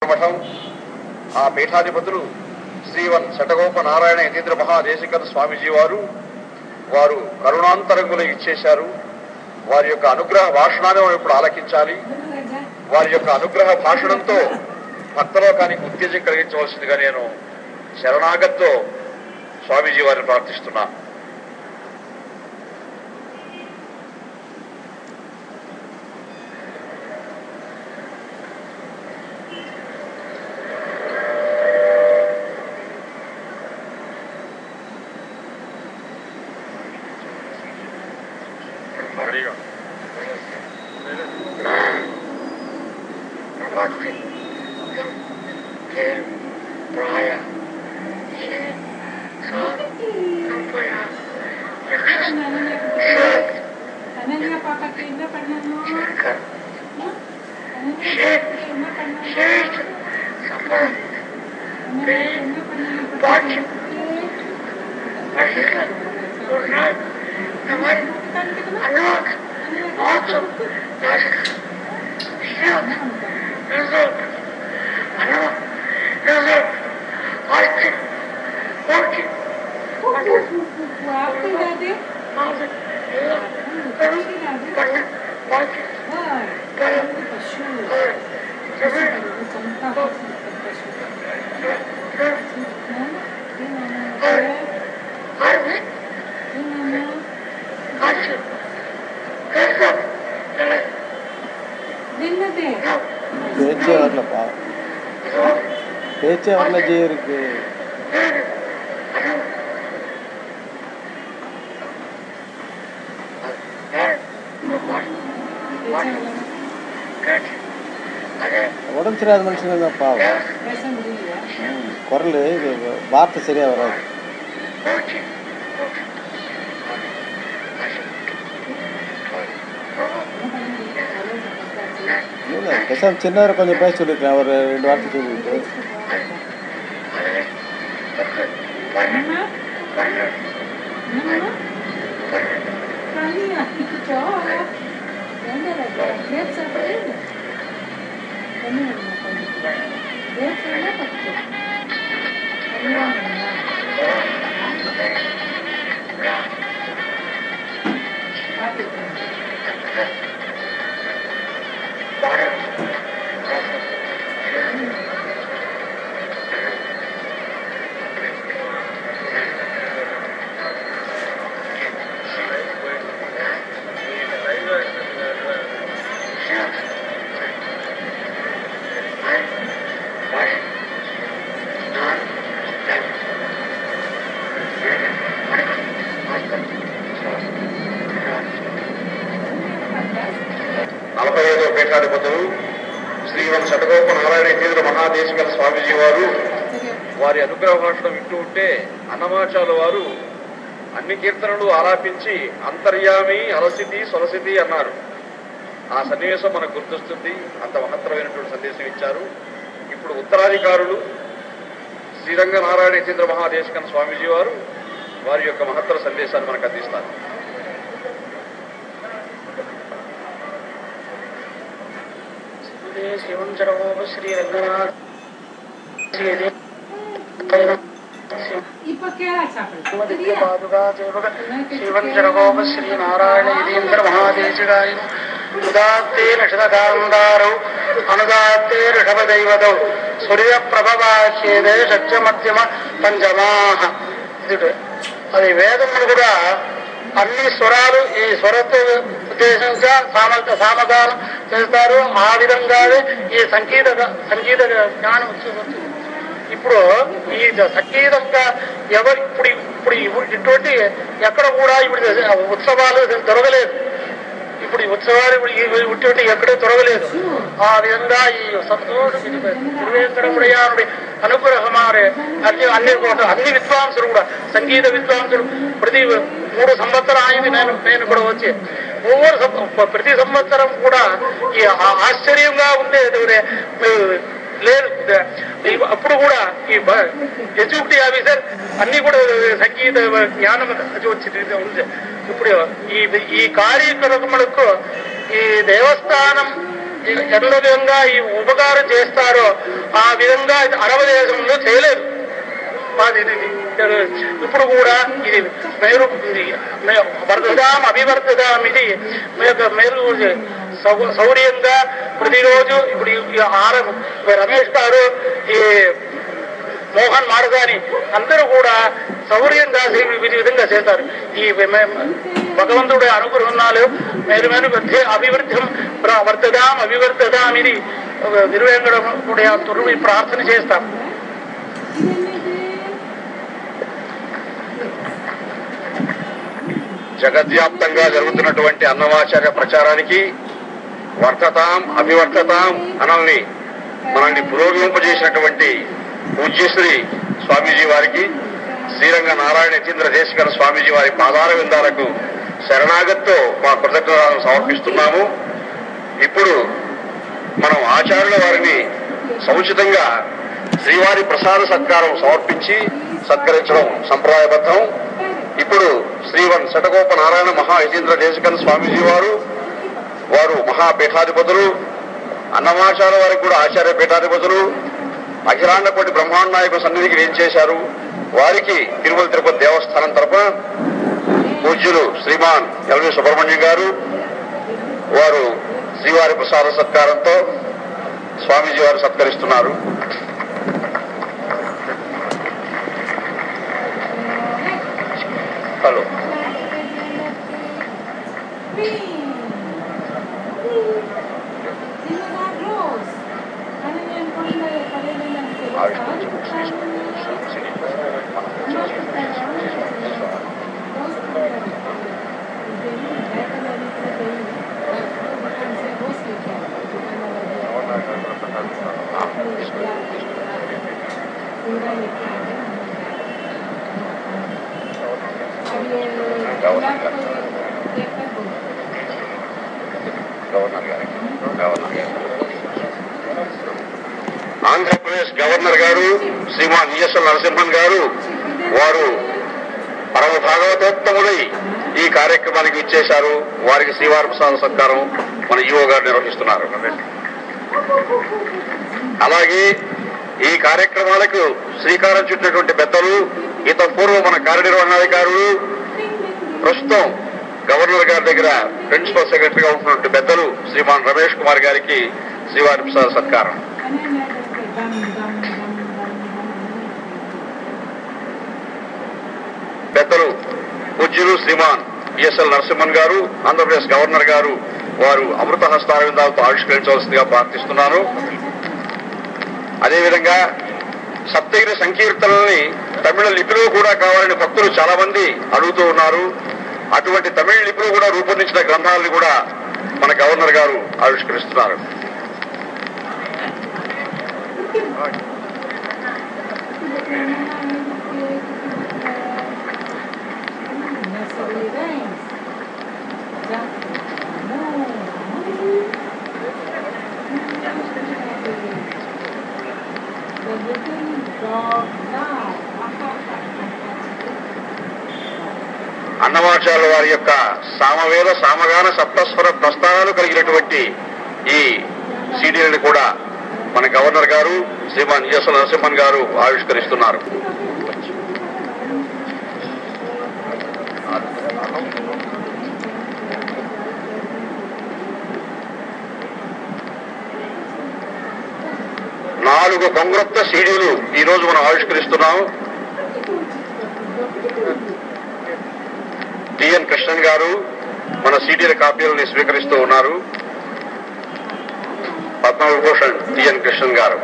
మఠం ఆ పీఠాధిపతులు శ్రీవన్ శటగోప నారాయణ యతీంద్ర మహాదేశికర్ స్వామీజీ వారు వారు కరుణాంతరంగులు ఇచ్చేశారు వారి యొక్క అనుగ్రహ భాషణాన్ని మనం ఇప్పుడు ఆలకించాలి వారి యొక్క అనుగ్రహ భాషణంతో భక్తలోకానికి ఉత్తేజం కలిగించవలసిందిగా నేను శరణాగత్తో స్వామీజీ వారిని ప్రార్థిస్తున్నా అనన్య పాపకి என்ன பண்ணணும் అనన్య என்ன பண்ணணும் అనన్య என்ன பண்ணணும் आपको याद है पशु समता पशु நின்னதே பேச்சே வரலப்பா பேச்சே வரல ஜி இருக்கு உடம்பு சரியாத மனுஷங்க தான் பாவம் பேச முடியலையா ம், குரல் இது வார்த்தை சரியா வராது இல்லை பேசாம சின்னவரை கொஞ்சம் பேச சொல்லியிருக்கேன் அவர் ரெண்டு வார்த்தை சொல்லிட்டு Mamma? Mamma? Kaliya, ito. Ganda lang. Grapes are red. Ano yung mga pagkita? Grapes are not pagkita. Ano yung mga? నలభై ఐదో పీఠాధిపతులు శ్రీవన్ శటగోప నారాయణ కేంద్ర మహాదేశికల స్వామీజీ వారు వారి అనుగ్రహ భాషను వింటూ ఉంటే అన్నమాచాల వారు అన్ని కీర్తనలు ఆలాపించి అంతర్యామి అలసితి సొలసితి అన్నారు ఆ సన్నివేశం మనకు గుర్తొస్తుంది అంత మహత్తరమైనటువంటి సందేశం ఇచ్చారు ఇప్పుడు ఉత్తరాధికారులు శ్రీరంగ నారాయణ యతీంద్ర మహాదేశికన స్వామీజీ వారు వారి యొక్క మహత్తర సందేశాన్ని మనకు అందిస్తారు శివం జరగోప Shri Ranganath Ipa kaya sabi. పాదుగా దేవక శివం జరగోప శ్రీ నారాయణ యతీంద్ర మహాదేశిగాయ ఉదాత్తే నషదకాందారౌ అనుదాత్తే ఋషభ దైవతౌ సూర్య ప్రభవాచ్యేదే షట్య మధ్యమ పంచమాహ ఇది అది వేదములు కూడా అన్ని స్వరాలు ఈ స్వరతో ఉద్దేశంగా సామ సామగానం చేస్తారు ఆ విధంగానే ఈ సంగీత సంగీత జ్ఞానం వస్తుంది ఇప్పుడు ఈ సంగీతంగా ఎవరు ఇప్పుడు ఇప్పుడు ఇవి- ఇటువంటి ఎక్కడ కూడా ఇప్పుడు ఉత్సవాలు దొరకలేదు ఇప్పుడు ఈ ఉత్సవాలు ఇప్పుడు ఈ- ఇటువంటి ఎక్కడ దొరకలేదు ఆ విధంగా ఈ సంతోషం ఇది తిరువేంద్రముడయానుడి అనుగ్రహమారే అన్ని అన్ని కూడా- అన్ని విద్వాంసులు కూడా సంగీత విద్వాంసులు ప్రతి మూడు సంవత్సరాలు నేను నేను కూడా వచ్చి ఒవ్వరు సం- ప్రతి సంవత్సరం కూడా ఈ ఆ- ఆశ్చర్యంగా ఉండేది లేదు ఈ- అప్పుడు కూడా ఈ ఎగ్జిక్యూటివ్ ఆఫీసర్ అన్ని కూడా సంగీత జ్ఞానం అది వచ్చి ఉంది ఇప్పుడు ఈ ఈ కార్యక్రమములకు ఈ దేవస్థానం ఎట్ల విధంగా ఈ ఉపకారం చేస్తారో ఆ విధంగా అరవ దేశంలో చేయలేదు మాది ఇది ఇది. ఇప్పుడు కూడా ఇది మేరు ఇది మే- వర్ధదాం అభివర్ధదాం ఇది మే- మేరు సౌ- సౌర్యంగా ప్రతిరోజు ఇప్పుడు ఈ- ఈ ఆరం రమేష్ గారు ఈ మోహన్ మాడగాని అందరూ కూడా సౌర్యంగా ఈ విధంగా చేస్తారు ఈ మే- భగవంతుడి అనుగ్రహణాలు మేలు మేలు వృద్ధి అభివృద్ధి వర్ధదాం అభివర్ధదాం ఇది నిర్వేంకటముడి తుర్మి ప్రార్థన చేస్తాం జగద్వ్యాప్తంగా జరుగుతున్నటువంటి అన్నమాచార్య ప్రచారానికి వర్ధతాం అభివర్ధతాం అనల్ని మనల్ని పురోగమింపజేసినటువంటి పూజ్యశ్రీ స్వామీజీ వారికి శ్రీరంగ నారాయణ యతీంద్ర దేశికర స్వామీజీ వారి పాదార విందాలకు శరణాగతితో మా కృతజ్ఞతలను సమర్పిస్తున్నాము ఇప్పుడు మనం ఆచార్యుల వారిని సముచితంగా శ్రీవారి ప్రసాద సత్కారం సమర్పించి సత్కరించడం సంప్రదాయబద్ధం ఇప్పుడు శ్రీవన్ శటగోప నారాయణ మహా యతీంద్ర దేశికన్ స్వామీజీ వారు వారు మహాపీఠాధిపతులు అన్నమాచార్య వారికి కూడా ఆచార్య పీఠాధిపతులు అఖిలాండ కోటి బ్రహ్మాండ సన్నిధికి ఏం చేశారు వారికి తిరుమల తిరుపతి దేవస్థానం తరపున పూజ్యులు శ్రీమాన్ ఎల్వి సుబ్రహ్మణ్యం గారు వారు శ్రీవారి ప్రసాద సత్కారంతో స్వామీజీ వారు సత్కరిస్తున్నారు హలో గవర్నర్ గారికి గవర్నర్ గారు ఆంధ్రప్రదేశ్ గవర్నర్ గారు శ్రీమాన్ ఈఎస్ఎల్ నరసింహన్ గారు వారు పరమ భాగవతోత్తములై ఈ కార్యక్రమానికి ఇచ్చేశారు వారికి శ్రీవారి ప్రసాద సత్కారం మన ఈఓ గారు నిర్వహిస్తున్నారు అలాగే ఈ కార్యక్రమాలకు శ్రీకారం చుట్టినటువంటి పెద్దలు ఇంత పూర్వం మన కార్యనిర్వహణాధికారులు ప్రస్తుతం గవర్నర్ గారి దగ్గర ప్రిన్సిపల్ సెక్రటరీగా ఉంటున్నటువంటి పెద్దలు శ్రీమాన్ రమేష్ కుమార్ గారికి శ్రీవారి ప్రసాద సత్కారం పెద్దలు పూజ్యులు శ్రీమాన్ ఈఎస్ఎల్ నరసింహన్ గారు ఆంధ్రప్రదేశ్ గవర్నర్ గారు వారు అమృత హస్తారవిందాలతో ఆవిష్కరించవలసిందిగా ప్రార్థిస్తున్నాను అదేవిధంగా సప్తగిరి సంకీర్తనల్ని తమిళ లిపిలో కూడా కావాలని భక్తులు చాలా మంది అడుగుతూ ఉన్నారు అటువంటి తమిళ లిపిలో కూడా రూపొందించిన గ్రంథాలను కూడా మన గవర్నర్ గారు ఆవిష్కరిస్తున్నారు అన్నమాచార్యుల వారి యొక్క సామవేద సామగాన సప్తస్వర ప్రస్థానాలు కలిగినటువంటి ఈ సీడీలను కూడా మన గవర్నర్ గారు శ్రీమాన్ ఈఎస్ నరసింహన్ గారు ఆవిష్కరిస్తున్నారు నాలుగు కొంగ్రొత్త సీడీలు ఈ రోజు మనం ఆవిష్కరిస్తున్నాం టిఎన్ కృష్ణన్ గారు మన సీడీల కాపీలని స్వీకరిస్తూ ఉన్నారు పద్మవిభూషణ్ టిఎన్ కృష్ణన్ గారు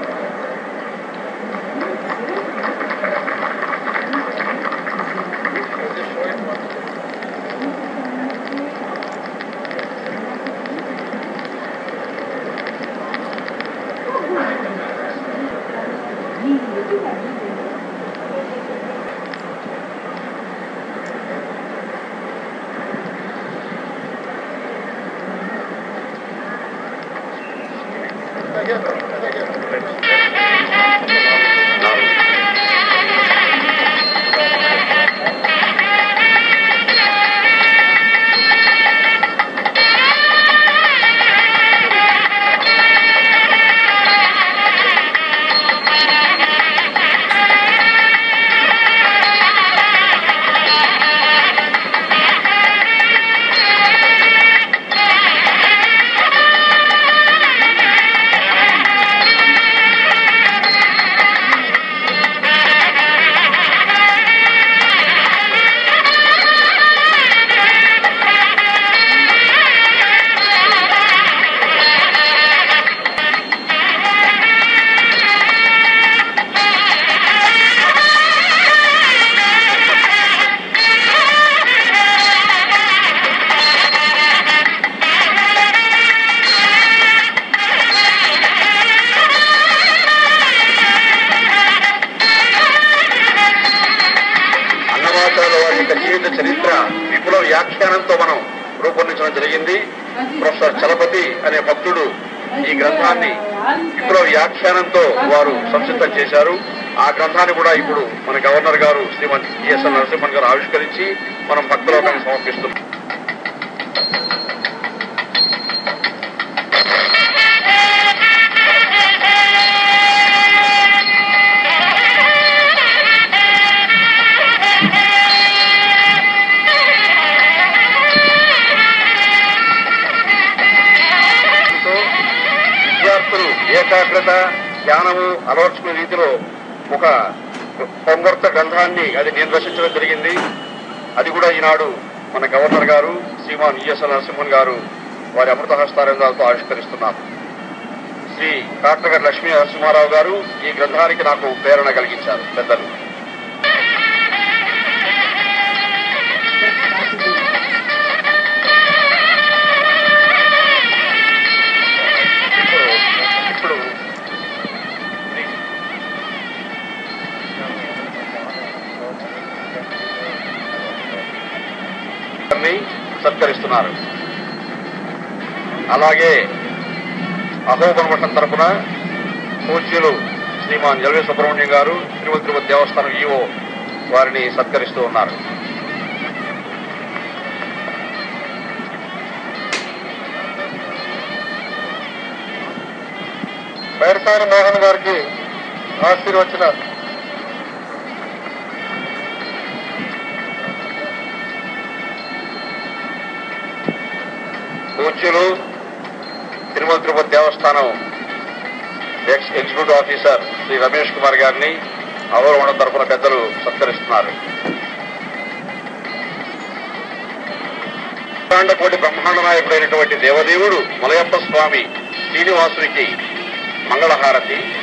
వ్యాఖ్యానంతో మనం రూపొందించడం జరిగింది ప్రొఫెసర్ చలపతి అనే భక్తుడు ఈ గ్రంథాన్ని విప్లవ వ్యాఖ్యానంతో వారు సంసిద్ధం చేశారు ఆ గ్రంథాన్ని కూడా ఇప్పుడు మన గవర్నర్ గారు శ్రీమతి ఈఎస్ఎల్ నరసింహన్ గారు ఆవిష్కరించి మనం భక్తులోకానికి సమర్పిస్తున్నాం తో విద్యార్థులు ఏకాగ్రత జ్ఞానము అలవర్చుకునే రీతిలో ఒక పొంగొర్త గ్రంథాన్ని అది నిర్వచించడం జరిగింది అది కూడా ఈనాడు మన గవర్నర్ గారు శ్రీమాన్ ఈఎస్ఎల్ నరసింహన్ గారు వారి అమృత హస్తారంగాలతో ఆవిష్కరిస్తున్నారు శ్రీ డాక్టర్ లక్ష్మీ నరసింహారావు గారు ఈ గ్రంథానికి నాకు ప్రేరణ కలిగించారు పెద్దలు ఇప్పుడు ఇప్పుడు గారిని సత్కరిస్తున్నారు అలాగే అహోబనమఠం తరపున పూజ్యులు శ్రీమాన్ ఎల్వి సుబ్రహ్మణ్యం గారు తిరుమల తిరుపతి దేవస్థానం ఈవో వారిని సత్కరిస్తూ ఉన్నారు బైరసాని మోహన్ గారికి ఆశీర్వచనాలు పూజ్యులు Tirumala Tirupati Devasthanam ex executive officer Shri Ramesh Kumar గారిని అవరోహణ తరపున పెద్దలు సత్కరిస్తున్నారు కోటి బ్రహ్మాండ నాయకుడైనటువంటి దేవదేవుడు మలయప్ప స్వామి శ్రీనివాసునికి మంగళహారతి